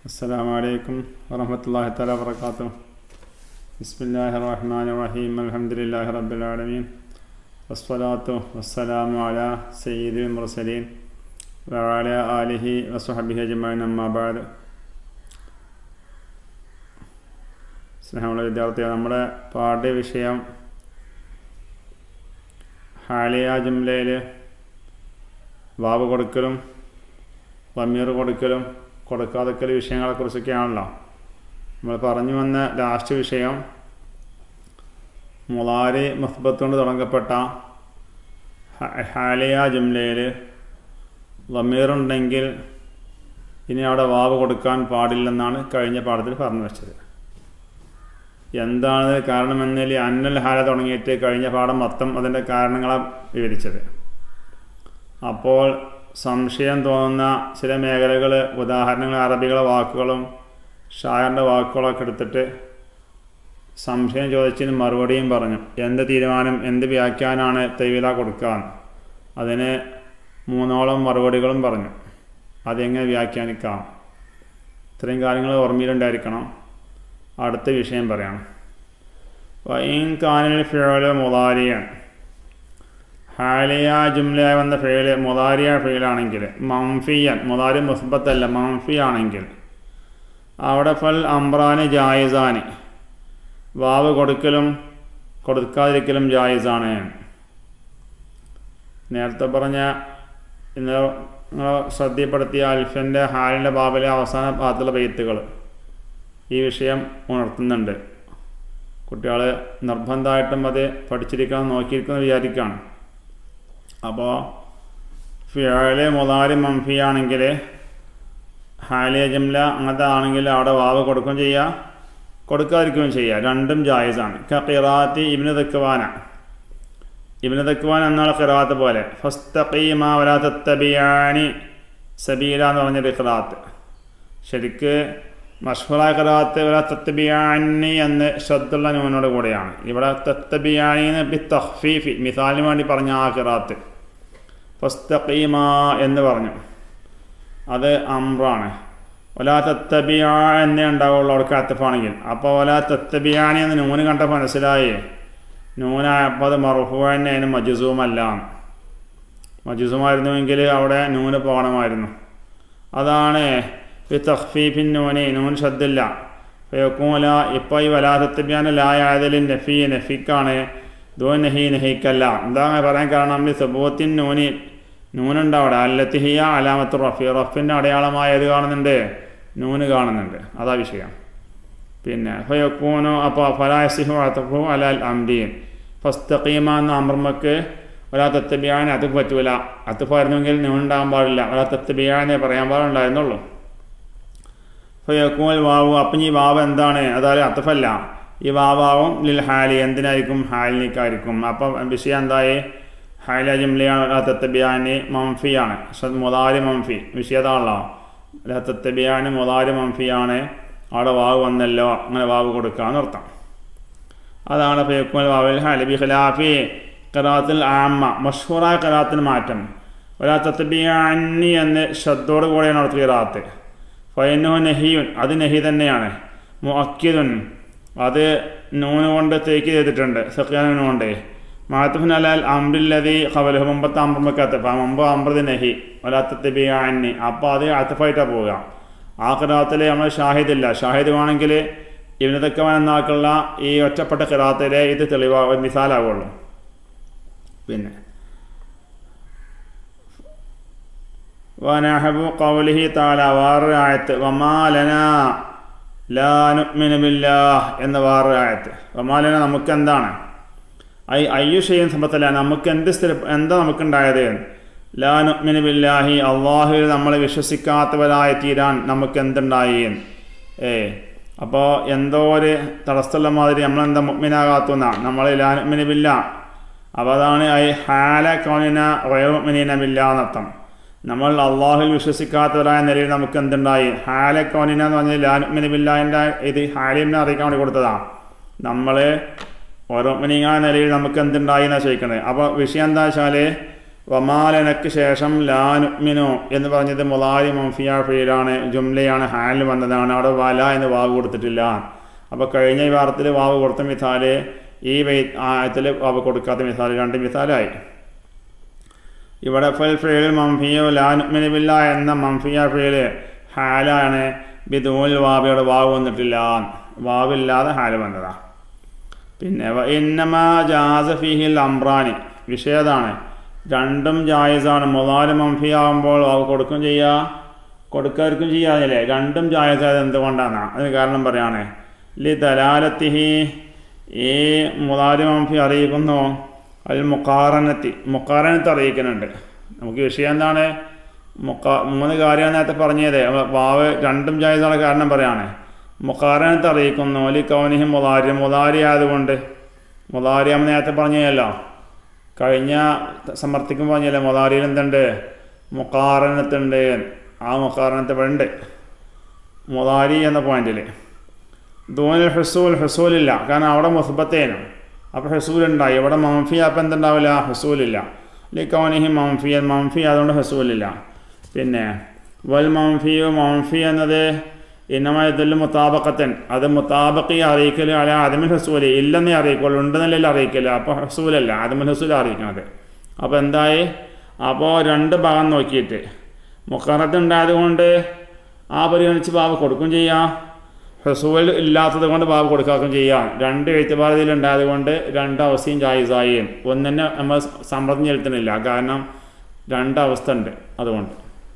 السلام عليكم ورحمة الله تعالى وبركاته بسم الله الرحمن الرحيم الحمد لله رب العالمين والصلاة والسلام على سيد المرسلين وعلى آله وصحبه أجمعين أما بعد സ്നേഹമുള്ള വിദ്യാർത്ഥികൾ നമ്മുടെ പാഠ്യവിഷയം ഹാലിയ ജുംലയിൽ വാവ് കൊടുക്കലും വമീർ കൊടുക്കലും കൊടുക്കാതെക്കൽ വിഷയങ്ങളെക്കുറിച്ചൊക്കെയാണല്ലോ നമ്മൾ പറഞ്ഞു വന്ന ലാസ്റ്റ് വിഷയം മുളാരി മുസ്ബത്ത് കൊണ്ട് തുടങ്ങപ്പെട്ട ഹാലിയ ജുംലയിൽ വമീറുണ്ടെങ്കിൽ ഇനി അവിടെ വാവ് കൊടുക്കാൻ പാടില്ലെന്നാണ് കഴിഞ്ഞ പാഠത്തിൽ പറഞ്ഞു വെച്ചത് എന്താണ് കാരണമെന്നിൽ അന്നൽ ഹാല തുടങ്ങിയിട്ട് കഴിഞ്ഞ പാഠം മൊത്തം അതിൻ്റെ കാരണങ്ങളാണ് വിവരിച്ചത് അപ്പോൾ സംശയം തോന്നുന്ന ചില മേഖലകൾ ഉദാഹരണങ്ങൾ അറബികളെ വാക്കുകളും ഷായറിൻ്റെ വാക്കുകളൊക്കെ എടുത്തിട്ട് സംശയം ചോദിച്ചതിന് മറുപടിയും പറഞ്ഞു എന്ത് തീരുമാനം എന്ത് വ്യാഖ്യാനമാണ് തെയ്വില കൊടുക്കാൻ അതിന് മൂന്നോളം മറുപടികളും പറഞ്ഞു അതെങ്ങനെ വ്യാഖ്യാനിക്കാം ഇത്രയും കാര്യങ്ങൾ ഓർമ്മയിലുണ്ടായിരിക്കണം അടുത്ത വിഷയം പറയണം വൈൻ കാനിൽ ഫിയോല് മുതാരിയാണ് ഹാലിയ ജുംലയായി വന്ന ഫെയില് മുതാരിയ ഫെയിലാണെങ്കിൽ മംഫിയൻ മുതാരി മുസ്ബത്തല്ല മംഫി ആണെങ്കിൽ അവിടെ ഫൽ അംറാന് ജായിസാന് വാവ് കൊടുക്കലും കൊടുക്കാതിരിക്കലും ജായിസാണ് നേരത്തെ പറഞ്ഞ ഇന്ന് നിങ്ങൾ ശ്രദ്ധപ്പെടുത്തിയ അൽഫിൻ്റെ ഹാലിൻ്റെ ബാബിലെ അവസാന ഭാഗത്തുള്ള ബെയ്ത്തുകൾ ഈ വിഷയം ഉണർത്തുന്നുണ്ട് കുട്ടികൾ നിർബന്ധമായിട്ടും അത് പഠിച്ചിരിക്കണം നോക്കിയിരിക്കണം വിചാരിക്കുകയാണ് അപ്പോൾ ഫിയാല് മുതാരി മംഫി ആണെങ്കിൽ ഹാലിയ ജംല അങ്ങനത്തെ ആണെങ്കിൽ അവിടെ വാവ് കൊടുക്കുകയും ചെയ്യുക കൊടുക്കാതിരിക്കുകയും ചെയ്യുക രണ്ടും ജായിസാണ് ഖിറാത്തി ഇബിന് തക്കുവാന ഇബിന് തക്കുവാൻ എന്നുള്ള ഖിറാത്ത് പോലെ ഫസ്തഖീമ വലാ തത്തബിയാനി സബീല എന്ന് പറഞ്ഞൊരു ഖിറാത്ത് ശരിക്ക് മഷ്ഹൂറായ ഖിറാത്ത് വലാ തത്തബിയാനി എന്ന് ശ്രദ്ധുള്ള നൂനോട് കൂടെയാണ് ഇവിടെ തത്തബിയാനി എന്ന് ബി തഹ്ഫീഫി മിസാലിന് വേണ്ടി പറഞ്ഞ ആ ഖിറാത്ത് ഫസ്തഖീമ എന്ന് പറഞ്ഞു അത് അമ്രാണ് ഒലാ തത്തബിയ എന്നേ ഉണ്ടാവുള്ളൂ അവർക്ക് അത്തഫാണെങ്കിൽ അപ്പോൾ ഒലാ തത്തബിയാനി എന്ന് നൂന് കണ്ടപ്പോൾ മനസ്സിലായി നൂനായപ്പോൾ അത് മറുഹുവിന് അതിന് മജുസൂമല്ല മജുസുമായിരുന്നുവെങ്കിൽ അവിടെ നൂന് പോകണമായിരുന്നു അതാണ് ഈ തഹ്ഫീഫിൻ നൂന് നൂൻ ശ്രദ്ധില്ല ഫയക്കൂല ഇപ്പോൾ ഈ വലാത്തത്തബിയാൻ ലായായതിൽ നഫി നഫിക്കാണ് ദോ നഹി നഹിക്കല്ല എന്താ പറയാൻ കാരണം ഈ സബൂത്തിൻ നൂനി നൂനുണ്ട് അവിടെ അല്ലത്തിഹിയ അലാമത്ത് റഫി റഫിൻ്റെ അടയാളമായത് കാണുന്നുണ്ട് നൂന് കാണുന്നുണ്ട് അതാ വിഷയം പിന്നെ ഫയക്കൂനു അപ്പോൾ ഫലാസിഹു അത്തഫു അലാൽ അംബീൻ ഫസ്തഖീമ എന്ന അമർമക്ക് ഒരാ തത്തബിയാൻ അത് പറ്റൂല അത്തുഫായിരുന്നെങ്കിൽ നൂനുണ്ടാകാൻ പാടില്ല ഒരാ തത്തബിയാനെ പറയാൻ പാടുണ്ടായിരുന്നുള്ളൂ ഫയക്കൂൽ വാവു അപ്പം ഈ വാവ് എന്താണ് അതായത് അത്തഫല്ല ഈ വാവാവും ലിൽ ഹാലി എന്തിനായിരിക്കും ഹാലിനിക്കായിരിക്കും അപ്പം വിഷയം എന്തായി ഹാല ജുംലയാണ് തത്തബിയാനി മംഫിയാണ് മുതാരി മംഫി വിഷയതാണല്ലോ തത്തബിയാനി മുതാരി മംഫിയാണ് അവിടെ വാവ് വന്നല്ലോ അങ്ങനെ വാവ് കൊടുക്കാന്ന് അർത്ഥം അതാണ് ഫേക്കുൽ വാവിൽ ഹാലി ഖിലാഫി ഖറാത്തിൽ ആമ്മ മഷ്ഹൂറായ ഖറാത്തിന് മാറ്റം ഒരാ തത്തബിയാനി എന്ന് ശ്രദ്ധയോട് കൂടെയാണ് അവിടെ ഖിറാത്ത് ഫൈനു നഹിയുൻ അത് നഹി തന്നെയാണ് മുഅക്കിദുൻ അത് നൂന് കൊണ്ട് തേക്ക് ചെയ്തിട്ടുണ്ട് സഖ്യാനൂന് കൊണ്ട് മാത്തുഫിൻ അലാൽ അമ്രില്ലതി ഖബലഹു മുമ്പത്തെ അമ്രമക്കത്ത് മുമ്പ് അമ്രത് നഹി ഒലാത്തബിയാനി അപ്പോൾ അത് അത്തഫായിട്ടാണ് പോവുക ആ ഖിറാത്തിൽ നമ്മൾ ഷാഹിദില്ല ഷാഹിദ് വേണമെങ്കിൽ ഇവനതക്കവൻ എന്നാക്കുള്ള ഈ ഒറ്റപ്പെട്ട ഖിറാത്തിലെ ഇത് തെളിവാ മിസാലാവുള്ളൂ പിന്നെ വനഹബു കൗലിഹി താല വേറൊരു ആയത്ത് വമാലന ലാനുമിന് ബില്ലാഹ് എന്ന വേറൊരു ആയത്ത് വമാലന നമുക്ക് എന്താണ് ഐ അയ്യുഷയും സമ്പത്തല്ല നമുക്ക് എന്ത് സ്ഥിര എന്താ നമുക്കുണ്ടായത് ലാനുമിന് ബില്ലാഹി അള്ളാഹുവിൽ നമ്മൾ വിശ്വസിക്കാത്തവരായി തീരാൻ നമുക്ക് എന്തുണ്ടായി ഏ അപ്പോൾ എന്തോ ഒരു തടസ്സമുള്ള മാതിരി നമ്മളെന്താ മുഗ്മിനാകാത്തുന്ന നമ്മൾ ലാനുമിന് ബില്ല അപ്പോൾ അതാണ് ഐ ഹാല കൗനിന വയോമിനീന ബില്ല എന്നർത്ഥം നമ്മൾ അള്ളാഹുൽ വിശ്വസിക്കാത്തവരായ നിലയിൽ നമുക്ക് എന്തുണ്ടായി ഹാല കൗനിന എന്ന് പറഞ്ഞാൽ ലാനുമിന് ബില്ലാഹിൻ്റെ ഇത് ഹാലിമിനെ അറിയിക്കാൻ വേണ്ടി കൊടുത്തതാണ് നമ്മൾ ഓരോ മിനിങ്ങാ നിലയിൽ നമുക്ക് എന്തുണ്ടായി എന്നാണ് ചോദിക്കുന്നത് അപ്പോൾ വിഷയം എന്താ വെച്ചാൽ വമാലനക്ക് ശേഷം ലാനുമിനു എന്ന് പറഞ്ഞത് മുലാരി മംഫിയ ഫീലാണ് ജുംലയാണ് ഹാലിൽ വന്നതാണ് അവിടെ വല എന്ന് വാവ് കൊടുത്തിട്ടില്ല അപ്പോൾ കഴിഞ്ഞ വാരത്തിൽ വാവ് കൊടുത്ത മിസാല് ഈ വൈ ആയത്തിൽ വാവ് കൊടുക്കാത്ത മിസാല് രണ്ട് മിസാലായി ഇവിടെ ഫൽ ഫീൽ മംഫിയോ ലാനുമിനിബില്ല എന്ന മംഫിയ ഫീല് ഹാലാണ് ബിദൂൽ വാബിയുടെ വാവ് വന്നിട്ടില്ല വാവില്ലാതെ ഹാല് വന്നതാ പിന്നെ വ ഇന്നമാ ജാസ ഫിഹിൽ അംറാനി വിഷയതാണ് രണ്ടും ജായസാണ് മുതാല് മംഫി ആകുമ്പോൾ വാവ് കൊടുക്കും ചെയ്യുക കൊടുക്കാർക്കും ചെയ്യാതില്ലേ രണ്ടും ജായസായത് എന്തുകൊണ്ടാണ് അതിന് കാരണം പറയാണ് ലി ദലാലത്തിഹി ഈ മുതാല് മംഫി അറിയിക്കുന്നു അതിൽ മുക്കാറനത്തി മുക്കാറനത്ത് അറിയിക്കുന്നുണ്ട് നമുക്ക് വിഷയം എന്താണ് മുക്കാ മൂന്ന് കാര്യം നേരത്തെ പറഞ്ഞത് വാവ് രണ്ടും ജായസാണ് കാരണം പറയാണ് മുക്കാറനത്ത് അറിയിക്കുന്നു അലി കൗനിഹി മുതാരി മുതാരി ആയതുകൊണ്ട് മുതാരി നമ്മൾ നേരത്തെ പറഞ്ഞല്ലോ കഴിഞ്ഞ സമർത്ഥിക്കും പറഞ്ഞല്ലേ മുതാരിയിൽ എന്തുണ്ട് മുക്കാറനത്തുണ്ട് ആ മുക്കാറനത്ത് ഇവിടെ ഉണ്ട് മുതാരി എന്ന പോയിന്റിൽ ദൂനിൽ ഹുസൂൽ ഹുസൂലില്ല കാരണം അവിടെ മുസ്ബത്തേനും അപ്പോൾ ഹസൂൽ ഉണ്ടായി ഇവിടെ മംഫി അപ്പം എന്തുണ്ടാവില്ല ഹസൂലില്ല ലിക്കൗനിഹി മംഫിയൻ മംഫി അതുകൊണ്ട് ഹസൂലില്ല പിന്നെ വൽ മംഫിയു മംഫി എന്നത് ഇന്നമയത്തിൽ മുത്താബക്കത്തൻ അത് മുത്താബക്കി അറിയിക്കൽ അല്ല ആദമിൽ ഹസൂല് ഇല്ലെന്നേ അറിയിക്കുള്ളൂ ഉണ്ടെന്നല്ല അറിയിക്കില്ല അപ്പോൾ ഹസൂലല്ല ആദമിൽ ഹസൂൽ അറിയിക്കുന്നത് അപ്പോൾ എന്തായി അപ്പോൾ രണ്ട് ഭാഗം നോക്കിയിട്ട് മുക്കറത്ത് ഉണ്ടായത് കൊണ്ട് ആ പരിഗണിച്ച് ബാബ് കൊടുക്കും ചെയ്യാം ഹസൂൽ ഇല്ലാത്തത് കൊണ്ട് ബാബ് കൊടുക്കാക്കും ചെയ്യാം രണ്ട് എഴുത്തുപാതയിൽ ഉണ്ടായത് കൊണ്ട് രണ്ട് അവസ്ഥയും ജായിസായി ഒന്നിനെ നമ്മൾ സമ്മർദ്ദം ചെലുത്തുന്നില്ല കാരണം രണ്ട് അവസ്ഥ ഉണ്ട് അതുകൊണ്ട്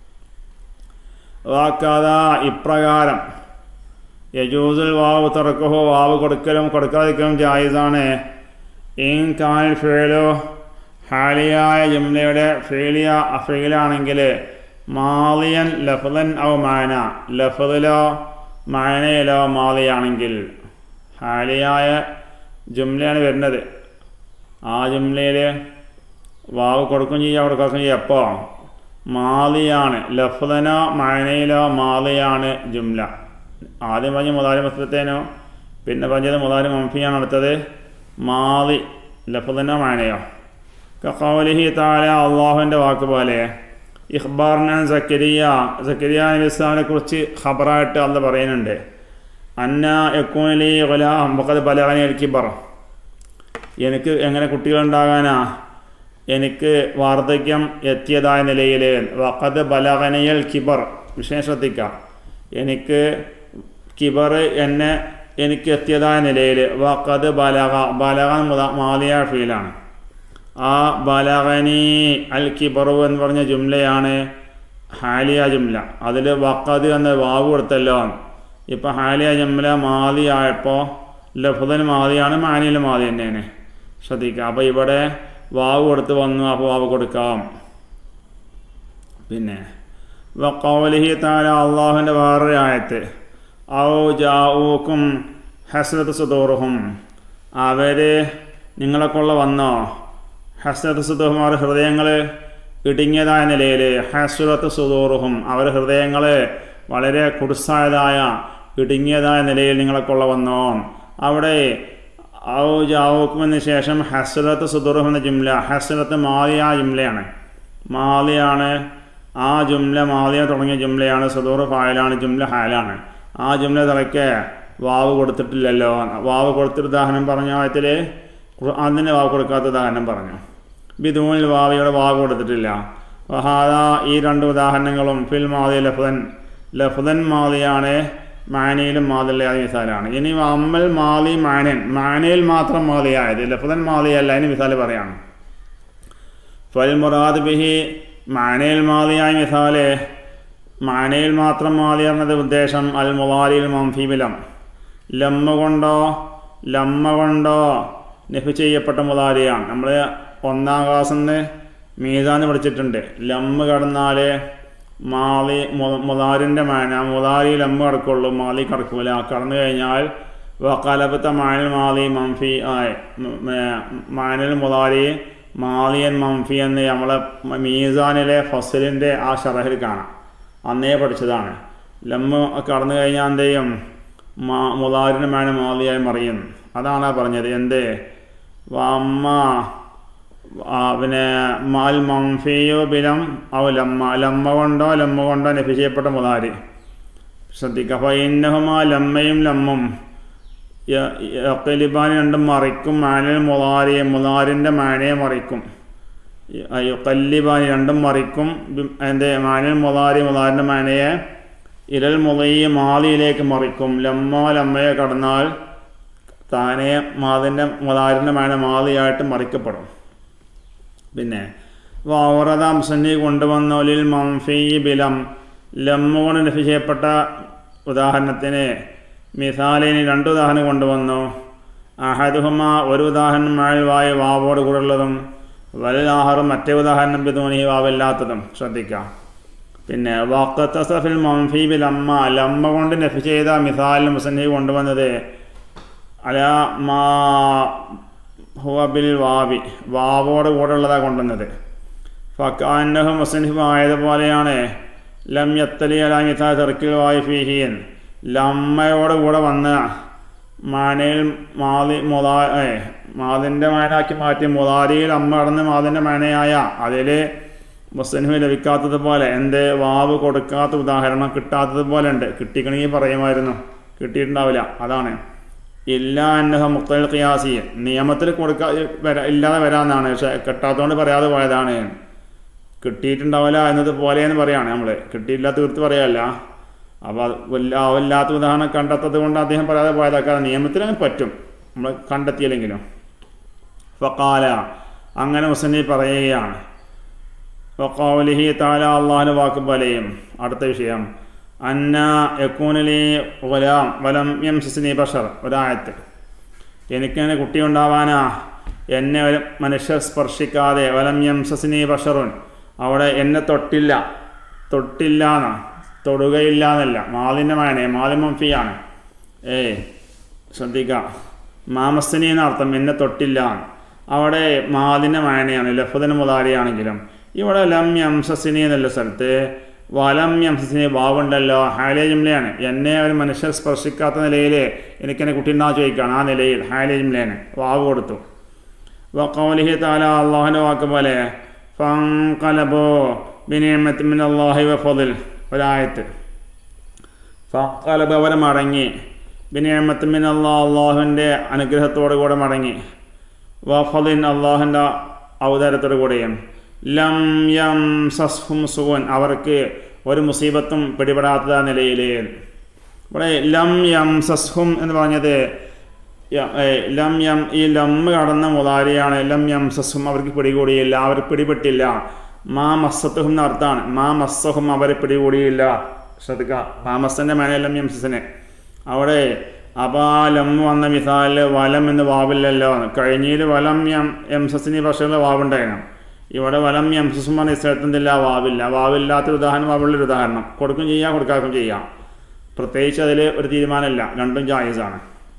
വാക്കാത ഇപ്രകാരം യജൂസുൽ വാവ് തുറക്കഹോ വാവ് കൊടുക്കലും കൊടുക്കാതിരിക്കലും ജായിസാണ് ഇൻ കാൽ ഫേലോ ഹാലിയായ ജുംലയുടെ ഫേലിയ അഫീലാണെങ്കിൽ മാലിയൻ ലഫ്ലൻ ഔ മാന ലഫ്ലിലോ മാനയിലോ മാലിയാണെങ്കിൽ ഹാലിയായ ജുംലയാണ് വരുന്നത് ആ ജുംലയിൽ വാവ് കൊടുക്കും ചെയ്യുക കൊടുക്കും ചെയ്യുക എപ്പോൾ മാലിയാണ് ലഫ്ലനോ മാനയിലോ മാലിയാണ് ജുംല ആദ്യം പറഞ്ഞ മുതാരി മസ്ലത്തേനോ പിന്നെ പറഞ്ഞത് മുതാരി മംഫിയാണ് അടുത്തത് മാലി ലഫ്ലനോ മാനയോ കൗലിഹി താല അള്ളാഹുവിൻ്റെ വാക്ക് പോലെ ഇഖ്ബാറിനാൻ സക്കരിയ സക്കരിയ നബി ഇസ്ലാമിനെ കുറിച്ച് ഖബറായിട്ട് അല്ല പറയുന്നുണ്ട് അന്ന യക്കൂനലി ഗുലാം വഖദ് ബലഗനി അൽ കിബർ എനിക്ക് എങ്ങനെ കുട്ടികളുണ്ടാകാനാ എനിക്ക് വാർദ്ധക്യം എത്തിയതായ നിലയിൽ വഖദ് ബലഗനയൽ കിബർ വിഷയം ശ്രദ്ധിക്കാം എനിക്ക് കിബർ എന്നെ എനിക്ക് എത്തിയതായ നിലയിൽ വഖദ് ബലഗ ബലഗൻ മാലിയ ഫീലാണ് ആ ബലഗനി അൽ കിബറു എന്ന് പറഞ്ഞ ജുംലയാണ് ഹാലിയ ജുംല അതിൽ വക്കത് എന്ന് വാവ് കൊടുത്തല്ലോ ഇപ്പം ഹാലിയ ജുംല മാതി ആയപ്പോൾ ലഫുദൻ മാതിയാണ് മാനിയിൽ മാതി തന്നെയാണ് ശ്രദ്ധിക്കുക അപ്പോൾ ഇവിടെ വാവ് കൊടുത്ത് വന്നു അപ്പോൾ വാവ് കൊടുക്കാം പിന്നെ വക്കൗലിഹി താല അള്ളാഹുവിൻ്റെ വേറൊരു ആയത്ത് ഔ ജാവൂക്കും ഹസ്രത്ത് സുദൂറുഹും അവർ നിങ്ങളെക്കൊള്ള വന്നോ ഹസ്രത്ത് സുദൂഹുമാർ ഹൃദയങ്ങൾ ഇടുങ്ങിയതായ നിലയിൽ ഹസുറത്ത് സുദൂറുഹും അവർ ഹൃദയങ്ങൾ വളരെ കുടുസായതായ ഇടുങ്ങിയതായ നിലയിൽ നിങ്ങളെക്കൊള്ള വന്നോ അവിടെ ഔ ജാവൂക്കുമെന്ന് ശേഷം ഹസുറത്ത് സുദൂറുഹം എന്ന ജുംല ഹസുറത്ത് മാലിയ ജുംലയാണ് മാലിയാണ് ആ ജുംല മാലിയ തുടങ്ങിയ ജുംലയാണ് സുദൂർ ഫായലാണ് ജുംല ഹാലാണ് ആ ജുംല തലയ്ക്ക് വാവ് കൊടുത്തിട്ടില്ലല്ലോ വാവ് കൊടുത്തിട്ട് ഉദാഹരണം പറഞ്ഞ ആയത്തിൽ അതിന് വാവ് കൊടുക്കാത്ത ഉദാഹരണം പറഞ്ഞു ബിദൂനിൽ വാവിയുടെ വാവ് കൊടുത്തിട്ടില്ല വഹാദ ഈ രണ്ട് ഉദാഹരണങ്ങളും ഫിൽ മാതി ലഫ്ദൻ ലഫ്ദൻ മാതിയാണ് മാനയിലും മാതില്ലായ മിസാലാണ് ഇനി അമ്മൽ മാലി മാനൻ മാനയിൽ മാത്രം മാതിയായത് ലഫ്ദൻ മാതിയല്ല അതിന് മിസാല് പറയാണ് ഫൽ മുറാദ് ബിഹി മാനയിൽ മാതിയായ മിസാല് മാനയിൽ മാത്രം മാതി പറഞ്ഞത് ഉദ്ദേശം അൽ മുവാലിൽ മംഫീബിലം ലമ്മ കൊണ്ടോ ലമ്മ കൊണ്ടോ നഫി ചെയ്യപ്പെട്ട മുതാരിയാണ് നമ്മൾ ഒന്നാം ക്ലാസ്സിൽ നിന്ന് മീസാന്ന് പഠിച്ചിട്ടുണ്ട് ലമ്മ് കടന്നാൽ മാലി മുതാരിൻ്റെ മാന മുതാരി ലമ്മ് കിടക്കുള്ളൂ മാലി കിടക്കൂല കടന്നു കഴിഞ്ഞാൽ വക്കലബത്ത മാനൽ മാലി മംഫി ആയി മാനൽ മുതാരി മാലിയൻ മംഫി എന്ന് നമ്മളെ മീസാനിലെ ഫസലിൻ്റെ ആ ഷറഹിൽ കാണാം അന്നേ പഠിച്ചതാണ് ലമ്മ് കടന്നു കഴിഞ്ഞാൽ എന്ത് ചെയ്യും മാ മുതാരിന് മാന മാലിയായി മറിയും അതാണ് പറഞ്ഞത് എന്ത് വമ്മ ആ, പിന്നെ മാൽ മംഫിയോ ബിലം ഔ ലമ്മ ലമ്മ കൊണ്ടോ ലമ്മ കൊണ്ടോ നഫി ചെയ്യപ്പെട്ട മുതാരി ശ്രദ്ധിക്കുക ഫൈന്നഹുമാ ലമ്മയും ലമ്മും യക്കലിബാൻ രണ്ടും മറിക്കും മാനൽ മുതാരിയെ മുതാരിൻ്റെ മാനയെ മറിക്കും കല്ലിബാനി രണ്ടും മറിക്കും ബി- അതിൻ്റെ മാനൽ മുതാരി മുതാരിൻ്റെ മാനയെ ഇരൽ മുതയി മാലിയിലേക്ക് മറിക്കും ലമ്മ ലമ്മയെ കടന്നാൽ താനെ മാതിൻ്റെ മുതാരിൻ്റെ മാന മാതിയായിട്ട് മറിക്കപ്പെടും പിന്നെ വൗറത മുസന്നി കൊണ്ടുവന്നോലിൽ മംഫി ബിലം ലമ്മ കൊണ്ട് നഫി ചെയ്യപ്പെട്ട ഉദാഹരണത്തിന് മിസാലിന് രണ്ട് ഉദാഹരണം കൊണ്ടുവന്നു അഹദുഹുമ ഒരു ഉദാഹരണം മാഴ്വായ വാവോട് കൂടെയുള്ളതും വലാഹറും മറ്റേ ഉദാഹരണം ബിദൂനി വാവില്ലാത്തതും ശ്രദ്ധിക്കാം പിന്നെ വക്കത്തസഫിൽ മംഫി ബിൽ അമ്മ ലമ്മ കൊണ്ട് നഫി ചെയ്ത മിസാലിന് മുസന്നി കൊണ്ടുവന്നത് അല മാ ഹുവ ബിൽ വാവി വാവോട് കൂടെ ഉള്ളതാണ് കൊണ്ടുവന്നത് ഫക്കാന്നഹു മുസന്നിഫ് ആയതുപോലെയാണ് ലം യത്തലി അല മിസാ തെർക്കിൽ വായി ഫിഹിയൻ ലമ്മയോട് കൂടെ വന്ന് മാനയിൽ മാതി മുതാ ഏ മാതിൻ്റെ മാനാക്കി മാറ്റി മുതാരിയിൽ അമ്മ കടന്ന് മാതിൻ്റെ മാനയായ അതിൽ മുസ്ലിം ലഭിക്കാത്തതുപോലെ എന്ത് വാവ് കൊടുക്കാത്ത ഉദാഹരണം കിട്ടാത്തതുപോലെ ഉണ്ട് കിട്ടിക്കണമെങ്കിൽ പറയുമായിരുന്നു കിട്ടിയിട്ടുണ്ടാവില്ല അതാണ് ഇല്ല എന്നഹ മുക്തൽ ഖിയാസി നിയമത്തിൽ കൊടുക്കാ വരാ ഇല്ലാതെ വരാമെന്നാണ് പക്ഷെ കിട്ടാത്തതുകൊണ്ട് പറയാതെ പോയതാണ് കിട്ടിയിട്ടുണ്ടാവില്ല എന്നതുപോലെ എന്ന് പറയാണ് നമ്മൾ കിട്ടിയില്ല തീർത്ത് പറയല്ല അപ്പോൾ അത് വല്ല ആവില്ലാത്ത ഉദാഹരണം കണ്ടെത്തത് കൊണ്ട് അദ്ദേഹം പറയാതെ പോയതാക്കാതെ നിയമത്തിൽ അങ്ങനെ പറ്റും നമ്മൾ കണ്ടെത്തിയില്ലെങ്കിലും ഫക്കാല അങ്ങനെ മുസന്നി പറയുകയാണ് വക്കൗലിഹി താല അള്ളാഹുന് വാക്ക് ബലയും അടുത്ത വിഷയം അന്ന യക്കൂനലി വലാം വലം എം സിസ്നി ബഷർ ഒരായത്ത് എനിക്കങ്ങനെ കുട്ടി ഉണ്ടാവാനാ എന്നെ ഒരു മനുഷ്യർ സ്പർശിക്കാതെ വലം എം സസിനി ബഷറുൻ അവിടെ എന്നെ തൊട്ടില്ല തൊട്ടില്ല എന്നാ തൊടുകയില്ല എന്നല്ല മാലിന്യമാണ് മാലിമംഫിയാണ് ഏയ് ശ്രദ്ധിക്കുക മാമസ്സനി എന്നർത്ഥം എന്നെ തൊട്ടില്ല അവിടെ മാലിന്യമായനയാണ് ലഫുദന് മുതാരിയാണെങ്കിലും ഇവിടെ ലം യംസസിനി എന്നുള്ള സ്ഥലത്ത് വലം യംസസിനി വാവുണ്ടല്ലോ ഹാലിയ ജിംലയാണ് എന്നെ ഒരു മനുഷ്യർ സ്പർശിക്കാത്ത നിലയിൽ എനിക്കെന്നെ കുട്ടിന്നാ ചോദിക്കുകയാണ് ആ നിലയിൽ ഹാലിയ ജിംലയാണ് വാവ് കൊടുത്തു വക്കൗലിഹി താല അള്ളാഹുൻ്റെ വാക്ക് പോലെ ഫങ്കലബോ ബിനിയമത്തിമിൻ അള്ളാഹി വഫദിൽ ഒരായത്ത് ഫങ്കലബ് അവരെ മടങ്ങി ബിനിയമത്തിമിൻ അള്ളാഹ് അള്ളാഹുവിൻ്റെ അനുഗ്രഹത്തോടു കൂടെ മടങ്ങി വഫദിൻ അള്ളാഹുൻ്റെ അവതാരത്തോടു കൂടെയും ലം യം സസ്ഹും സുവൻ അവർക്ക് ഒരു മുസീബത്തും പിടിപെടാത്ത നിലയിൽ ഇവിടെ ലം യം സസ്ഹും എന്ന് പറഞ്ഞത് യ- ഏ, ലം യം ഈ ലം കടന്ന മുതാരിയാണ് ലം യം സസ്ഹും അവർക്ക് പിടികൂടിയില്ല അവർ പിടിപെട്ടില്ല മാ മസ്സത്തുഹും എന്ന അർത്ഥമാണ് മാ മസ്സഹും അവരെ പിടികൂടിയില്ല ശ്രദ്ധിക്കുക മാ മസ്സൻ്റെ മേനെ ലം യം സസിനെ അവിടെ അപാ ലം വന്ന മിസാലിൽ വലം എന്ന് വാവില്ലല്ലോ കഴിഞ്ഞിൽ വലം യം എം സസിനി ഭാഷകളിൽ വാവുണ്ടായിരുന്നു ഇവിടെ വലം എം സസും പറഞ്ഞ സ്ഥലത്തെന്തില്ല വാവില്ല വാവില്ലാത്തൊരു ഉദാഹരണം വാവുള്ളൊരു ഉദാഹരണം കൊടുക്കും ചെയ്യാം കൊടുക്കാക്കും ചെയ്യാം പ്രത്യേകിച്ച് അതിൽ ഒരു തീരുമാനമില്ല രണ്ടും ജായിസാണ്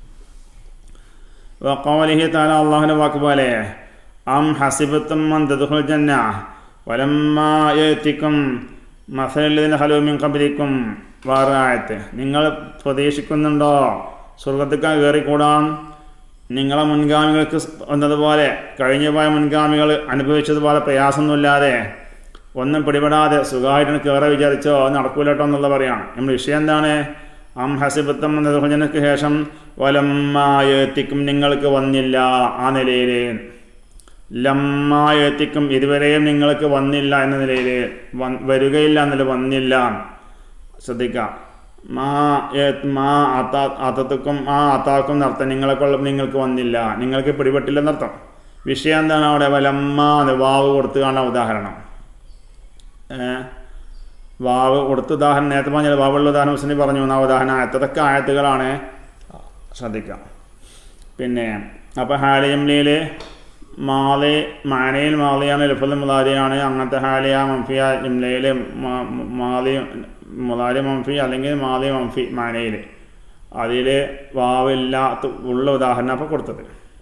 വക്കോലിഹി താല അള്ളാഹുൻ്റെ വാക്ക് പോലെ അം ഹസിബത്തും മന്ദുൽ ജന്ന വലമ്മായത്തിക്കും മസലിന് ഹലൂമിൻ കബലിക്കും വേറെ ആയത്ത് നിങ്ങൾ പ്രതീക്ഷിക്കുന്നുണ്ടോ സ്വർഗത്തേക്ക് കയറിക്കൂടാൻ നിങ്ങളെ മുൻഗാമികൾക്ക് എന്നതുപോലെ കഴിഞ്ഞു പോയ മുൻഗാമികൾ അനുഭവിച്ചതുപോലെ പ്രയാസമൊന്നുമില്ലാതെ ഒന്നും പിടിപെടാതെ സുഖമായിട്ട് കയറി വിചാരിച്ചോ അത് നടക്കൂലട്ടോ എന്നുള്ള പറയാണ് നമ്മൾ വിഷയം എന്താണ് അം ഹസിബത്തം നിർവചനക്ക് ശേഷം വലമ്മായെത്തിക്കും നിങ്ങൾക്ക് വന്നില്ല ആ നിലയിൽ ലമ്മായെത്തിക്കും ഇതുവരെയും നിങ്ങൾക്ക് വന്നില്ല എന്ന നിലയിൽ വരികയില്ല എന്നല്ല വന്നില്ല ശ്രദ്ധിക്കുക മാ ഏ- മാ അത്താ അത്തത്തുക്കും ആ അത്താക്കും എന്നർത്ഥം നിങ്ങളെ കൊള്ള നിങ്ങൾക്ക് വന്നില്ല നിങ്ങൾക്ക് പിടിപെട്ടില്ലെന്നർത്ഥം വിഷയം എന്താണ് അവിടെ വലമ്മ എന്ന് വാവ് കൊടുത്തു കാണാൻ ഉദാഹരണം ഏ? വാവ് കൊടുത്ത ഉദാഹരണം നേരത്തെ പറഞ്ഞാൽ വാവുള്ള ഉദാഹരണം ഹുസനി പറഞ്ഞു ആ ഉദാഹരണം അത്തതൊക്കെ ആയത്തുകളാണ് ശ്രദ്ധിക്കാം പിന്നെ അപ്പോൾ ഹാലിയംലിയിൽ മാലി മാനയിൽ മാലിയാണ് ലഫുൽ മുതാരിയാണ് അങ്ങനത്തെ ഹാലിയ മംഫിയ ഇംലയിൽ മാലി മുതാരി മംഫി അല്ലെങ്കിൽ മാലി മംഫി മാനയിൽ അതിൽ വാവില്ലാത്ത ഉള്ള ഉദാഹരണം അപ്പോൾ കൊടുത്തത്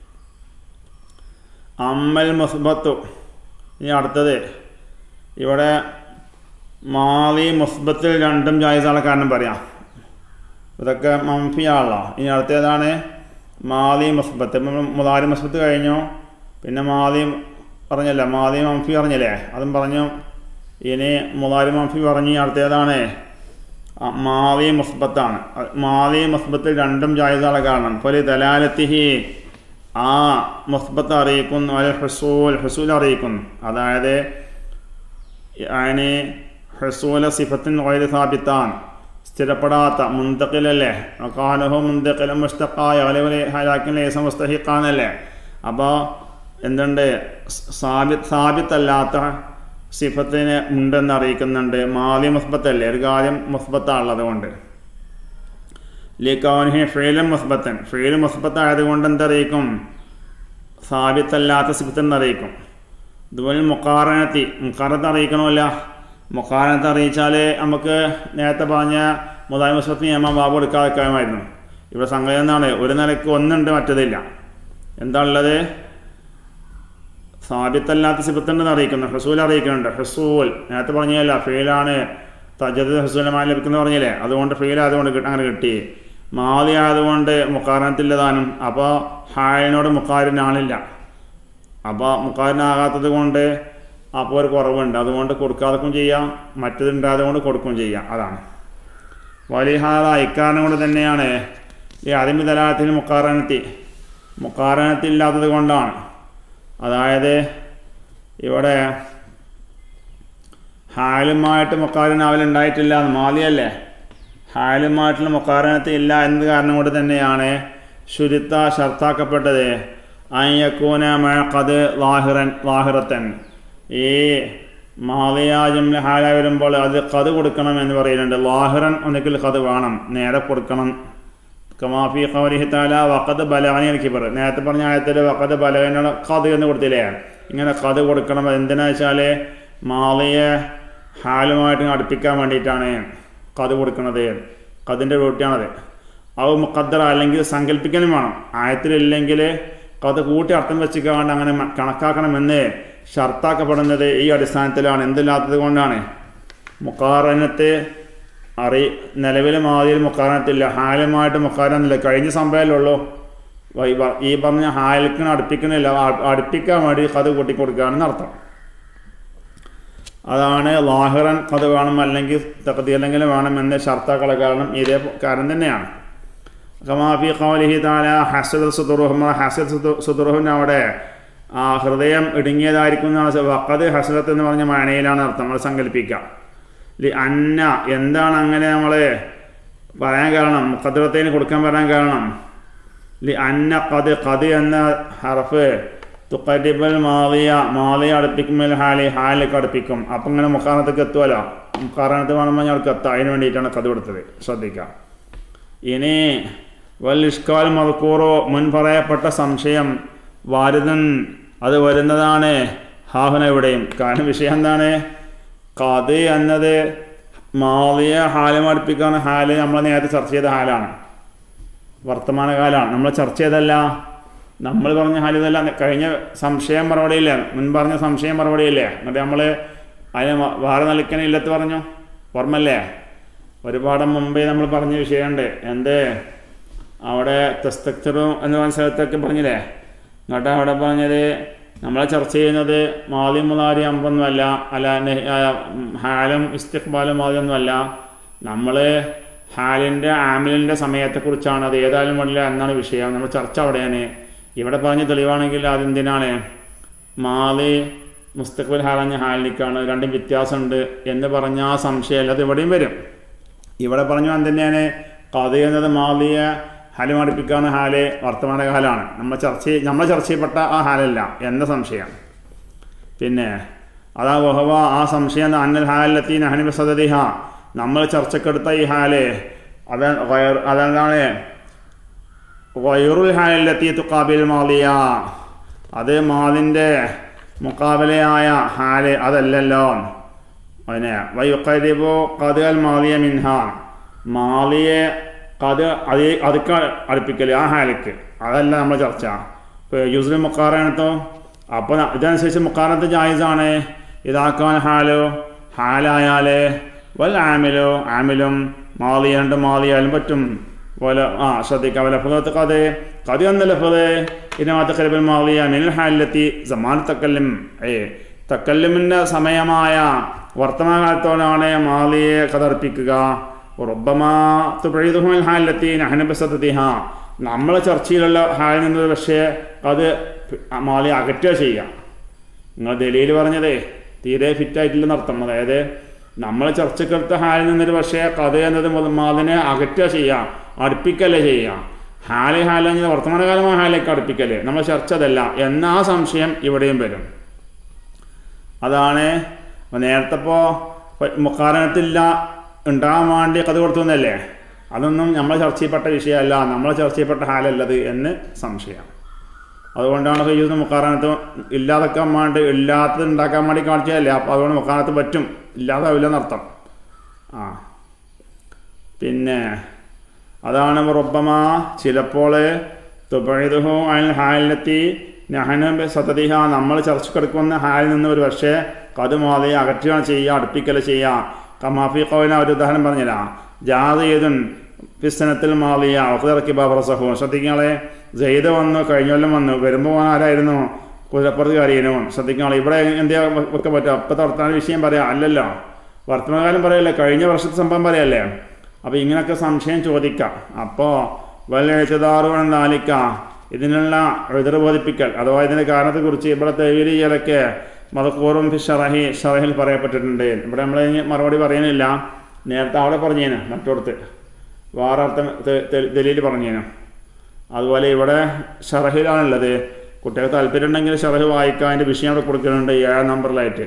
അമ്മൽ മുസ്ബത്തു ഇനി അടുത്തത് ഇവിടെ മാലി മുസ്ബത്തിൽ രണ്ടും ജായിസാണ് കാരണം പറയാം ഇതൊക്കെ മംഫിയാണല്ലോ ഇനി അടുത്തേതാണ് മാലി മുസ്ബത്ത് ഇപ്പം മുതാരി മുസ്ബത്ത് കഴിഞ്ഞു പിന്നെ മാലി പറഞ്ഞല്ലേ മാതി മംഫി പറഞ്ഞല്ലേ അതും പറഞ്ഞു ഇനി മുതാരി മംഫി പറഞ്ഞു അടുത്തേതാണ് ആ, മാവി മുസ്ബത്താണ് അത് മാവി മുസ്ബത്തിൽ രണ്ടും ജായിസാണ് കാരണം പോലെ ദലാലത്തിഹി ആ മുസ്ബത്ത് അറിയിക്കുന്നു അല്ലെ ഹസൂൽ ഹസൂൽ അറിയിക്കുന്നു അതായത് അതിന് ഹസൂല സിഫത്തിൻ വൈദ്യ സ്ഥാപിത്താൻ സ്ഥിരപ്പെടാത്ത മുന്തക്കിലല്ലേ കാലഹോ മുന്തക്കിലും മുസ്തഖായ അതേപോലെ ഹലാക്കിൻ ലേസം മുസ്തഹിഖാന്നല്ലേ അപ്പോൾ എന്തുണ്ട് സാബിത്ത് സാബിത്തല്ലാത്ത സിഫത്തിന് ഉണ്ടെന്ന് അറിയിക്കുന്നുണ്ട് മാലി മുസ്ബത്തല്ലേ ഒരു കാര്യം മുസ്ബത്താണുള്ളത് കൊണ്ട് ലിക്കൗൻഹി ഫെയിലും മുസ്ബത്തൻ ഫെയിൽ മുസ്ബത്ത് ആയതുകൊണ്ട് എന്തറിയിക്കും സാബിത്തല്ലാത്ത സിഫത്തെന്ന് അറിയിക്കും ഇതുപോലെ മുക്കാറനത്തി മുക്കാറത്ത് അറിയിക്കണമല്ല മുക്കാറനത്ത് അറിയിച്ചാൽ നമുക്ക് നേരത്തെ പറഞ്ഞ മുതായി മുസ്ബത്ത് നിയമം ബാബു എടുക്കാതിരിക്കാമായിരുന്നു ഇവിടെ സംഗതി എന്താണ് ഒരു നിലയ്ക്ക് ഒന്നുണ്ട് മറ്റതില്ല എന്താണുള്ളത് സാബിത്തല്ലാത്ത സിബത്തുണ്ടെന്ന് അറിയിക്കുന്നു ഹസൂൽ അറിയിക്കുന്നുണ്ട് ഹസൂൽ നേരത്തെ പറഞ്ഞല്ല ഫെയിലാണ് തജദ് ഹസൂലമായി ലഭിക്കുന്ന പറഞ്ഞില്ലേ അതുകൊണ്ട് ഫെയിൽ ആയതുകൊണ്ട് കിട്ട- അങ്ങനെ കിട്ടി മാതി ആയതുകൊണ്ട് മുക്കാരനത്തില്ല താനും അപ്പോൾ ഹായനോട് മുക്കാരനാണില്ല അപ്പോൾ മുക്കാരനാകാത്തത് കൊണ്ട് അപ്പോൾ ഒരു കുറവുണ്ട് അതുകൊണ്ട് കൊടുക്കാതെക്കും ചെയ്യാം മറ്റതുണ്ടായത് കൊണ്ട് കൊടുക്കുകയും ചെയ്യാം അതാണ് വലിഹാദ ഇക്കാരണം കൊണ്ട് തന്നെയാണ് ഈ അതിമി തലാത്തിന് മുക്കാരണത്തി മുക്കാരണത്തില്ലാത്തത് കൊണ്ടാണ് അതായത് ഇവിടെ ഹാലുമായിട്ട് മുക്കാരനാവൽ ഉണ്ടായിട്ടില്ല എന്ന് മാലിയല്ലേ ഹാലുമായിട്ടുള്ള മുക്കാരണത്ത് ഇല്ല എന്ന കാരണം കൊണ്ട് തന്നെയാണ് ശുരിത്ത ഷർത്താക്കപ്പെട്ടത് അയ്യക്കൂന മഴക്കത് ലാഹിറൻ ലാഹിറത്തൻ ഈ മാലിയ ജംല ഹാല വരുമ്പോൾ അത് കത് കൊടുക്കണം എന്ന് പറയുന്നുണ്ട് ലാഹിറൻ ഒന്നിക്കൽ കത് വേണം നേരെ കൊടുക്കണം കമാഫി ഖൗലിഹി താല വഖദ് ബലഗനി കിബർ നേരത്തെ പറഞ്ഞ ആയത്തിൽ വഖദ് ബലഗനോട് കത് എന്ന് കൊടുത്തില്ലേ ഇങ്ങനെ കത് കൊടുക്കണം എന്തിനാ വെച്ചാൽ മാളിയെ ഹാലുമായിട്ട് അടുപ്പിക്കാൻ വേണ്ടിയിട്ടാണ് കത് കൊടുക്കുന്നത് കതിൻ്റെ റൂട്ടിയാണത് അത് മുഖദ്ദർ അല്ലെങ്കിൽ സങ്കല്പിക്കലും വേണം ആയത്തിലില്ലെങ്കിൽ കത് കൂട്ടി അർത്ഥം വെച്ചിക്കാണ്ട് അങ്ങനെ മ- കണക്കാക്കണമെന്ന് ഷർത്താക്കപ്പെടുന്നത് ഈ അടിസ്ഥാനത്തിലാണ് എന്തില്ലാത്തത് കൊണ്ടാണ് മുക്കാറനത്തെ അറി നിലവിലെ മാതിരി മുക്കാരണത്തില്ല ഹാലുമായിട്ട് മുക്കാരനില്ല കഴിഞ്ഞ സംഭവമല്ലുള്ളൂ ഈ പറഞ്ഞ ഹാലിക്കിന് അടുപ്പിക്കണില്ല ആ- അടുപ്പിക്കാൻ വേണ്ടി കഥ കൂട്ടിക്കൊടുക്കുകയാണെന്ന് അർത്ഥം അതാണ് ലാഹിറൻ കഥ വേണം അല്ലെങ്കിൽ തകതി അല്ലെങ്കിൽ വേണം എന്ന ഷർത്താക്കളെ കാരണം ഇതേ കാരണം തന്നെയാണ് കമാഫി ഖൗലിഹി താല ഹസദ് സുദുറുഹും ഹസദ് സുദുറുഹിന് അവിടെ ആ ഹൃദയം ഇടുങ്ങിയതായിരിക്കും എന്നാണ് വക്കത് ഹസദത്ത് എന്ന് പറഞ്ഞ മാനയിലാണ് അർത്ഥം നമ്മൾ സങ്കല്പിക്കാം ലി അന്ന എന്താണ് അങ്ങനെ നമ്മൾ പറയാൻ കാരണം മുഖദ്രത്തേന് കൊടുക്കാൻ പറയാൻ കാരണം ലി അന്ന കത് കത് എന്ന ഹർഫ് തുക്കരിബൽ മാളിയ മാളിയ അടുപ്പിക്കുമ്പോൾ ഹാലി ഹാലിലേക്ക് അടുപ്പിക്കും അപ്പം ഇങ്ങനെ മുക്കാരണത്തേക്ക് എത്തുമല്ലോ മുക്കാരണത്ത് വേണമെങ്കിൽ ഞങ്ങൾക്ക് എത്താം അതിന് വേണ്ടിയിട്ടാണ് കത് കൊടുത്തത് ശ്രദ്ധിക്കാം ഇനി വൽ ഇഷ്കാൽ മൽക്കൂറോ മുൻ പറയപ്പെട്ട സംശയം വാരുതൻ അത് വരുന്നതാണ് ഹാഹുന ഇവിടെയും കാരണം വിഷയം എന്താണ് കത് എന്നത് മാളിയ ഹാലം അടുപ്പിക്കുന്ന ഹാല് നമ്മൾ നേരത്തെ ചർച്ച ചെയ്ത ഹാലാണ് വർത്തമാനകാലമാണ് നമ്മൾ ചർച്ച ചെയ്തല്ല നമ്മൾ പറഞ്ഞ ഹാല് ഇതല്ല കഴിഞ്ഞ സംശയം മറുപടിയില്ലേ മുൻ പറഞ്ഞ സംശയം മറുപടിയില്ലേ എന്നിട്ട് നമ്മൾ അതിന് വ- വേറെ നിലയ്ക്കനെ ഇല്ലത്ത് പറഞ്ഞു ഓർമ്മല്ലേ ഒരുപാട് മുമ്പേ നമ്മൾ പറഞ്ഞ വിഷയമുണ്ട് എന്ത് അവിടെ തെസ്തക്ചറും എന്ന് പറഞ്ഞ സ്ഥലത്തൊക്കെ പറഞ്ഞില്ലേ എന്നിട്ട് അവിടെ പറഞ്ഞത് നമ്മളെ ചർച്ച ചെയ്യുന്നത് മാതി മുതാരി അമ്പൊന്നുമല്ല അല്ല നെ- ആ, ഉം, ഹാലും ഇസ്തിഖ്ബാലും മാതിയൊന്നുമല്ല നമ്മൾ ഹാലിൻ്റെ ആമിലിൻ്റെ സമയത്തെക്കുറിച്ചാണ് അത് ഏതായാലും വേണ്ടില്ല എന്നാണ് വിഷയം നമ്മൾ ചർച്ച അവിടെയാണ് ഇവിടെ പറഞ്ഞ തെളിവാണെങ്കിൽ അതെന്തിനാണ് മാലി മുസ്തഖ്ബൽ ഹാലഞ്ഞ ഹാലിക്കാണ് രണ്ടും വ്യത്യാസമുണ്ട് എന്ന് പറഞ്ഞ ആ സംശയമല്ല അത് ഇവിടെയും വരും ഇവിടെ പറഞ്ഞു എന്തിനാണ് കഥ എന്നത് മാലിയ ഹാല് മടിപ്പിക്കാവുന്ന ഹാല് വർത്തമാനകാലാണ് നമ്മൾ ചർച്ച ചെയ്യ- നമ്മൾ ചർച്ച ചെയ്യപ്പെട്ട ആ ഹാലല്ല എന്ന സംശയം പിന്നെ അതാ വഹവ ആ സംശയം അന്നൽ ഹാലത്തി നഹനിബ സദതിഹ നമ്മൾ ചർച്ചക്കെടുത്ത ഈ ഹാല് അത് ഗൈർ- അതെന്താണ് വൈറുൽ ഹാലത്തി തുക്കാബിൽ മാലിയ അത് മാലിൻ്റെ മുക്കാബലയായ ഹാല് അതല്ലല്ലോ അതിനെ വയുക്കരിബോ കതുകൽ മാലിയ മിൻഹ മാലിയെ കത് അത് അതുക്ക് അടുപ്പിക്കൽ ആ ഹാലിക്ക് അതല്ല നമ്മൾ ചർച്ച ഇപ്പോൾ യൂസുൽ മുക്കാറാണത്തോ അപ്പോൾ ഇതനുസരിച്ച് മുക്കാറത്ത് ജായിസാണ് ഇതാക്കാൻ ഹാലോ ഹാലായാൽ വൽ ആമിലോ ആമിലും മാലിയ രണ്ട് മാലിയായാലും പറ്റും വല ആ ശ്രദ്ധിക്കാം ലഫുദത്ത് കത് കത് എന്ന ലഫുദ് ഇതിനകത്ത് കരിബൽ മാറിയ മിനൽ ഹാലിലെത്തി സമാൻ തക്കല്ലും ഏ തക്കല്ലുമിൻ്റെ സമയമായ വർത്തമാനകാലത്തോടാണ് മാലിയെ കതർപ്പിക്കുക റബ്ബമാ തുപഴിതുഹുൽ ഹാലിലെത്തി നഹനബസത്തിഹ നമ്മളെ ചർച്ചയിലുള്ള ഹാലിൽ നിന്ന് പക്ഷേ അത് മാലി അകറ്റുക ചെയ്യുക നിങ്ങൾ ദലീൽ പറഞ്ഞതേ തീരെ ഫിറ്റായിട്ടില്ലെന്ന് അർത്ഥം അതായത് നമ്മൾ ചർച്ചക്കെടുത്ത ഹാലിൽ നിന്നൊരു പക്ഷേ കഥ എന്നത് മാലിനെ അകറ്റുക ചെയ്യാം അടുപ്പിക്കല്ലേ ചെയ്യാം ഹാല് ഹാലെങ്കിൽ വർത്തമാനകാലമായ ഹാലേക്ക് അടുപ്പിക്കല്ലേ നമ്മൾ ചർച്ച അതല്ല എന്ന ആ സംശയം ഇവിടെയും വരും അതാണ് നേരത്തെ ഇപ്പോൾ മുക്കാരണത്തില്ല ഉണ്ടാകാൻ വേണ്ടി കഥ കൊടുത്തുന്നല്ലേ അതൊന്നും നമ്മൾ ചർച്ച ചെയ്യപ്പെട്ട വിഷയമല്ല നമ്മൾ ചർച്ച ചെയ്യപ്പെട്ട ഹാലല്ലത് എന്ന് സംശയം അതുകൊണ്ടാണ് കയ്യൂസ് മുക്കാറാനത്ത് ഇല്ലാതാക്കാൻ വേണ്ടി ഇല്ലാത്തത് ഉണ്ടാക്കാൻ വേണ്ടി കാണിച്ചതല്ലേ അപ്പോൾ അതുകൊണ്ട് മുക്കാറാനത്ത് പറ്റും ഇല്ലാതാവില്ല എന്നർത്ഥം ആ പിന്നെ അതാണ് റൊബമ ചിലപ്പോൾ തുപഴുതുഹോ അയൽ ഹാലിലെത്തി നഹന സതതിഹ നമ്മൾ ചർച്ചക്കെടുക്കുന്ന ഹാലിൽ നിന്ന് ഒരു പക്ഷേ കതുമാതെ അകറ്റുകയാണ് ചെയ്യുക അടുപ്പിക്കൽ ചെയ്യുക കമാഫി കോവിന ഒരു ഉദാഹരണം പറഞ്ഞില്ല ജാതീതുൻ പിസ്തനത്തിൽ മാളിയ ഔഹദിറക്കി ബാബറസഹു ശ്രദ്ധിക്കാളെ ജയ്ത് വന്നു കഴിഞ്ഞ കൊല്ലം വന്നു വരുമ്പോൾ ആരായിരുന്നു കുതിരപ്പുറത്ത് കാര്യനോ ശ്രദ്ധിക്കാളെ ഇവിടെ എന്താ ഒക്കെ പറ്റുക അപ്പത്തെ വർത്തമാന വിഷയം പറയാം അല്ലല്ലോ വർത്തമാനകാലം പറയല്ലേ കഴിഞ്ഞ വർഷത്തെ സംഭവം പറയല്ലേ അപ്പോൾ ഇങ്ങനെയൊക്കെ സംശയം ചോദിക്കാം അപ്പോൾ വല്ലെഴുതാറുകൾ നാലിക്ക ഇതിനുള്ള എതിർ ബോധിപ്പിക്കൽ അഥവാ ഇതിൻ്റെ കാരണത്തെക്കുറിച്ച് ഇവിടെ തെവിയിൽ ചെയ്യലൊക്കെ മതക്കൂറും ഷറഹി ഷറഹിൽ പറയപ്പെട്ടിട്ടുണ്ട് ഇവിടെ നമ്മൾ മറുപടി പറയുന്നില്ല നേരത്തെ അവിടെ പറഞ്ഞേന് മറ്റോടത്ത് വേറെ അർത്ഥം ദലീൽ പറഞ്ഞേനു അതുപോലെ ഇവിടെ ഷറഹിലാണുള്ളത് കുട്ടികൾക്ക് താല്പര്യം ഉണ്ടെങ്കിൽ ഷറഹ് വായിക്കാൻ അതിൻ്റെ വിഷയം അവിടെ കൊടുക്കുന്നുണ്ട് ഏഴാം നമ്പറിലായിട്ട്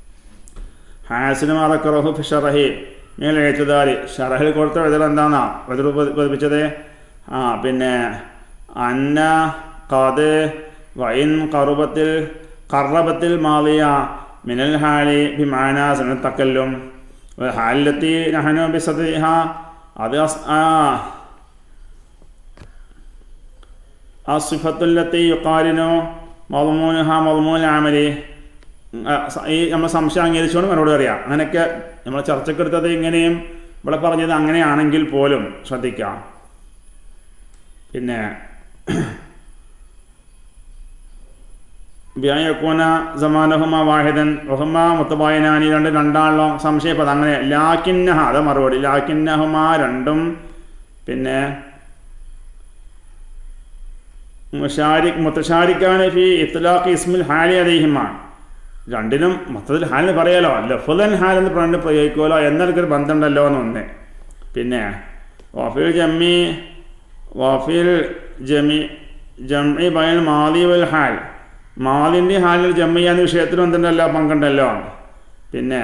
ഹാസിന് മറക്കറഹു ഷറഹി മേൽ എഴുത്തുദാരി ഷറഹിൽ കൊടുത്ത എഴുതൽ എന്താണെന്നാ എതിർ പതിപ്പിച്ചത് ആ പിന്നെ അന്ന കത് വൈൻ കറുബത്തിൽ കറബത്തിൽ മാലിയ മിനൽ ഹാലി ബിമാന സനത്തക്കല്ലും ഹാലിലെത്തി നഹനു ബിസദിഹ അത് ആ ആ സിഫത്തുല്ലത്തി യുക്കാലിനോ മൽമൂനുഹ മൽമൂൻ ആമലി ഈ നമ്മൾ സംശയം അംഗീകരിച്ചുകൊണ്ട് മറുപടി അറിയാം അങ്ങനെയൊക്കെ നമ്മൾ ചർച്ചക്കെടുത്തത് ഇങ്ങനെയും ഇവിടെ പറഞ്ഞത് അങ്ങനെയാണെങ്കിൽ പോലും ശ്രദ്ധിക്കാം പിന്നെ വ്യായക്കൂന സമാനഹുമ വാഹിദൻ റഹുമ മുത്തബായനാനി രണ്ട് രണ്ടാണല്ലോ സംശയപ്പത് അങ്ങനെ ലാക്കിന്നഹ അത് മറുപടി ലാക്കിന്നഹുമ രണ്ടും പിന്നെ മുഷാരിക് മുത്തഷാരിക്കാണ് ഫി ഇത്ലാഖ് ഇസ്മിൽ ഹാലി അലഹിമാണ് രണ്ടിനും മൊത്തത്തിൽ ഹാലിന് പറയാലോ ലഫുലൻ ഹാൽ എന്ന് പറഞ്ഞിട്ട് പ്രയോഗിക്കുമല്ലോ എന്നൊരു ബന്ധമുണ്ടല്ലോ എന്ന് ഒന്ന് പിന്നെ വഫീൽ ജമ്മി വഫീൽ ജമി ജമ്മി ബയൽ മാലി വൽ ഹാൽ മാലിൻ്റെ ഹാലിൽ ജമ്മി എന്ന വിഷയത്തിലും എന്തുണ്ടല്ലോ പങ്കുണ്ടല്ലോ പിന്നെ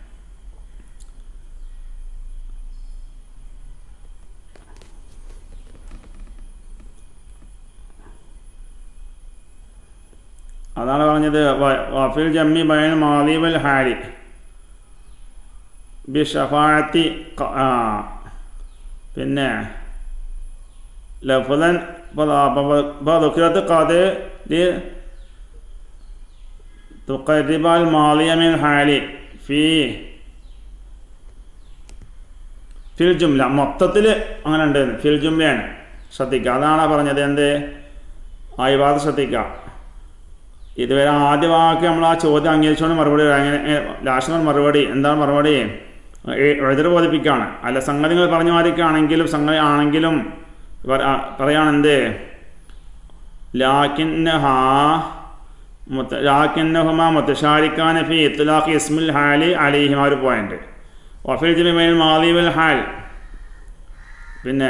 അതാണ് പറഞ്ഞത് വഫിൽ ജമ്മി ബയൻ മാലിബൽ ഹാരി ബി ഷഫാഴത്തി പിന്നെ ലഫുലൻ ദുഃഖത്ത് കത് തുക്കരിബാൽ മാലിയമിൻ ഹാലി ഫി ഫിൽ ജുംല മൊത്തത്തിൽ അങ്ങനെ ഉണ്ട് ഫിൽ ജുംലയാണ് ശ്രദ്ധിക്കുക അതാണ് പറഞ്ഞത് എന്ത് ആ വിവാദം ശ്രദ്ധിക്കുക ഇതുവരെ ആദ്യ വാക്ക് നമ്മൾ ആ ചോദ്യം അംഗീകരിച്ചുകൊണ്ട് മറുപടി അങ്ങനെ ലാസ്റ്റ് മറുപടി എന്താണ് മറുപടി എഴുതൽ ബോധിപ്പിക്കുകയാണ് അല്ല സംഗതികൾ പറഞ്ഞു മാറിക്കാണെങ്കിലും സംഗതി ആണെങ്കിലും പറയാണെന്ത് ലാക്കിന്നഹ ലാക്കിന്നഹുമ മുത്തഷാരിക്കാൻ ഫി ഇത്ലാഖ് ഇസ്മുൽ ഹാലി അലിഹിമ ഒരു പോയിന്റ് വഫിൽ ജിമിമൈൽ മാലിബൽ ഹാൽ പിന്നെ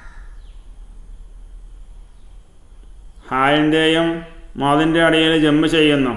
ഹാലിൻ്റെയും മാതിൻ്റെ അടിയിൽ ജമ്പ് ചെയ്യുന്നു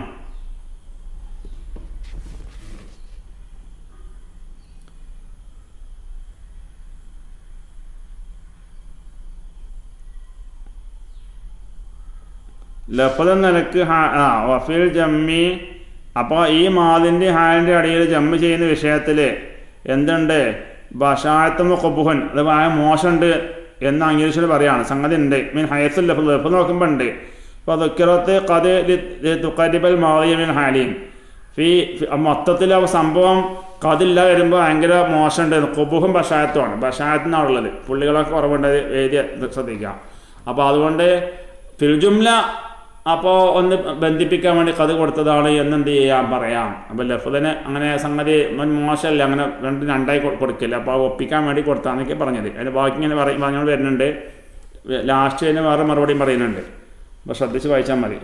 ലഫൽ നിലക്ക് ആ വഫീൽ ജമ്മി അപ്പോൾ ഈ മാതിൻ്റെ ഹാലിൻ്റെ അടിയിൽ ജമ്മ് ചെയ്യുന്ന വിഷയത്തിൽ എന്തുണ്ട് ബഷായത്തും കൊബുഹൻ അത് ഭയ മോശമുണ്ട് എന്ന് അംഗീകരിച്ചിട്ട് പറയാണ് സംഗതി ഉണ്ട് മീൻ ഹയത്തുൽ ലഫൽ ലഫൽ നോക്കുമ്പോൾ ഉണ്ട് അപ്പോൾ ദുഃഖിറത്ത് കത് തുക്കരിബൽ മാളിയമിൻ ഹാലിയും ഫി മൊത്തത്തിൽ ആ സംഭവം കതില്ല വരുമ്പോൾ ഭയങ്കര മോശമുണ്ട് കൊബുഹും ബഷായത്തുമാണ് ബഷായത്തിനാണ് ഉള്ളത് പുള്ളികളൊക്കെ കുറവുണ്ട് എഴുതി ശ്രദ്ധിക്കാം അപ്പോൾ അതുകൊണ്ട് ഫിൽജുംല അപ്പോൾ ഒന്ന് ബന്ധിപ്പിക്കാൻ വേണ്ടി കത് കൊടുത്തതാണ് എന്ന് എന്ത് ചെയ്യാം പറയാം അപ്പോൾ ലഫുദിന് അങ്ങനെ സംഗതി മൻ മോശമല്ല അങ്ങനെ രണ്ട് രണ്ടായി കൊ- കൊടുക്കില്ല അപ്പോൾ അത് ഒപ്പിക്കാൻ വേണ്ടി കൊടുത്താന്നൊക്കെ പറഞ്ഞത് അതിന് ബാക്കി ഇങ്ങനെ പറയും പറഞ്ഞുകൊണ്ട് വരുന്നുണ്ട് ലാസ്റ്റ് തന്നെ വേറെ മറുപടിയും പറയുന്നുണ്ട് അപ്പോൾ ശ്രദ്ധിച്ച് വായിച്ചാൽ മതി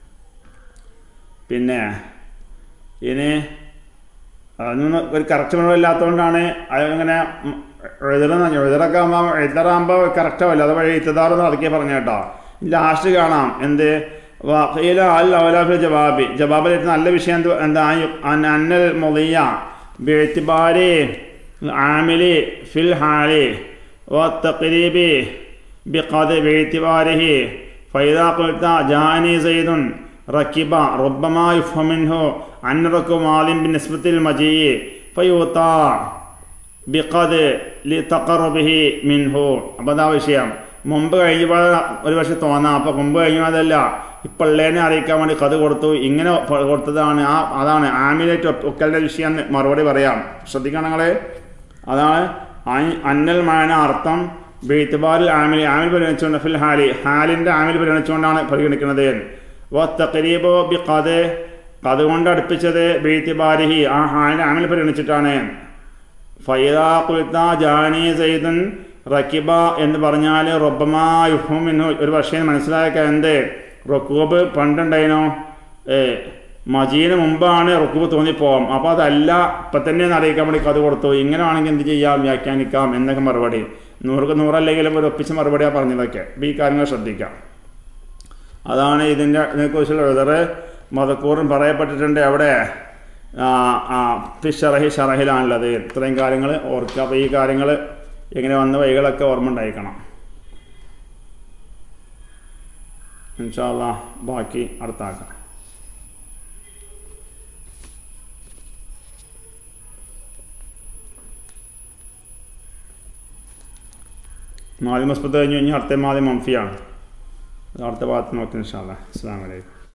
പിന്നെ ഇനി അതൊന്നും ഒരു കറക്റ്റ് മറുപടിയില്ലാത്തതുകൊണ്ടാണ് അതിങ്ങനെ എഴുതണം എഴുതറൊക്കെ ആകുമ്പോൾ എഴുതറാകുമ്പോൾ കറക്റ്റ് ആവില്ല അത് വഴി ഇത്തതാറെന്ന് അതൊക്കെ പറഞ്ഞു കേട്ടോ ലാസ്റ്റ് കാണാം എന്ത് വഖീല അൽ ഔലാഫിൽ ജവാബി ജവാബിൽ ഏറ്റവും നല്ല വിഷയം എന്ത് എന്താ അൻ- അന്നൽ മൊളിയ ബിഅ്തിബാരി ആമിലി ഫിൽ ഹാലി والتقريب بقدر باعتباره فإذا قلت جاءني زيد ركب ربما يفهم منه أن ركب مال بالنسبة للمجيء فيوطى ബിഖദ് ലി തഖറുബിഹി മിൻഹു അപ്പോൾ അതാ വിഷയം മുമ്പ് കഴിഞ്ഞപ്പോൾ ഒരു പക്ഷെ തോന്നാം അപ്പോൾ മുമ്പ് കഴിഞ്ഞതല്ല ഈ പിള്ളേനെ അറിയിക്കാൻ വേണ്ടി കഥ കൊടുത്തു ഇങ്ങനെ പ- കൊടുത്തതാണ് ആ അതാണ് ആമിലേറ്റ് ഒക്കലിൻ്റെ വിഷയം എന്ന് മറുപടി പറയാം ശ്രദ്ധിക്കണം നിങ്ങൾ അതാണ് അൻ- അന്നൽ മാന അർത്ഥം ബീത്തുബാറിൽ ആമിൽ ആമിൽ പരിഗണിച്ചുകൊണ്ട് ഫിൽ ഹാലി ഹാലിൻ്റെ ആമിൽ പരിഗണിച്ചുകൊണ്ടാണ് പരിഗണിക്കുന്നത് വ തഖരീബോ ബി കഥ കഥ കൊണ്ട് അടുപ്പിച്ചത് ബീത്തിബാരിഹി ആ ഹാലിൻ്റെ ആമിൽ പരിഗണിച്ചിട്ടാണ് ഫൈദാ കുൽത്ത ജാനി സൈദൻ റക്കിബ എന്ന് പറഞ്ഞാൽ റൊബമാ യുഹുമിനു ഒരു പക്ഷേ മനസ്സിലാക്കുക എന്ത് റൊക്കൂബ് പണ്ടുണ്ടായിനോ ഏ മജീന് മുമ്പാണ് റൊക്കൂബ് തോന്നിപ്പോവാം അപ്പോൾ അതല്ല ഇപ്പം തന്നെ ഒന്ന് അറിയിക്കാൻ വേണ്ടി കഥ കൊടുത്തു ഇങ്ങനെ ആണെങ്കിൽ എന്ത് ചെയ്യാം വ്യാഖ്യാനിക്കാം എന്നൊക്കെ മറുപടി നൂറുക്ക് നൂറല്ലെങ്കിലും ഒരു ഒപ്പിച്ച മറുപടിയാണ് പറഞ്ഞതൊക്കെ അപ്പോൾ ഈ കാര്യങ്ങൾ ശ്രദ്ധിക്കാം അതാണ് ഇതിൻ്റെ ഇതിനെക്കുറിച്ചുള്ള എഴുതറ് മതക്കൂറും പറയപ്പെട്ടിട്ടുണ്ട് അവിടെ ആ, ആ ഫിഷറഹി ഷറഹിലാണുള്ളത് ഇത്രയും കാര്യങ്ങൾ ഓർക്കുക അപ്പോൾ ഈ കാര്യങ്ങൾ എങ്ങനെ വന്ന വഴികളൊക്കെ ഓർമ്മ ഉണ്ടായിരിക്കണം ഇൻഷാല്ല ബാക്കി അടുത്താക്കാം മാലി മസ്ബത്ത് കഴിഞ്ഞ് കഴിഞ്ഞാൽ അടുത്ത മാലി മംഫിയാണ് അത് അടുത്ത ഭാഗത്ത് നോക്കി ഇൻഷാല്ല അസ്സാം വലൈക്കും